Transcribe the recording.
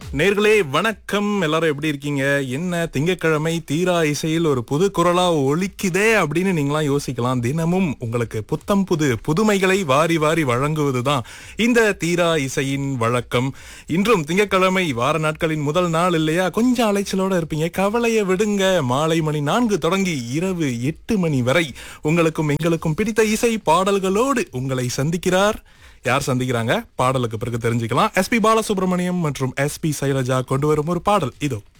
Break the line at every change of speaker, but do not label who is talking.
நேர்களே வணக்கம் எல்லாரும் எப்படி இருக்கீங்க என்ன திங்கட்கிழமை தீரா இசையில் ஒரு புது குரலா ஒலிக்குதே அப்படின்னு நீங்களாம் யோசிக்கலாம் தினமும் உங்களுக்கு புத்தம் புது புதுமைகளை வாரி வாரி வழங்குவதுதான் இந்த தீரா இசையின் வழக்கம் இன்றும் திங்கட்கிழமை வார நாட்களின் முதல் நாள் இல்லையா கொஞ்சம் அலைச்சலோட இருப்பீங்க கவலையை விடுங்க மாலை மணி நான்கு தொடங்கி இரவு எட்டு மணி வரை உங்களுக்கும் எங்களுக்கும் பிடித்த இசை பாடல்களோடு உங்களை சந்திக்கிறார் யார் சந்திக்கிறாங்க பாடலுக்கு பிறகு தெரிஞ்சுக்கலாம் எஸ்பி பாலசுப்ரமணியம் மற்றும் எஸ்பி சைலஜா கொண்டு வரும் ஒரு பாடல் இதோ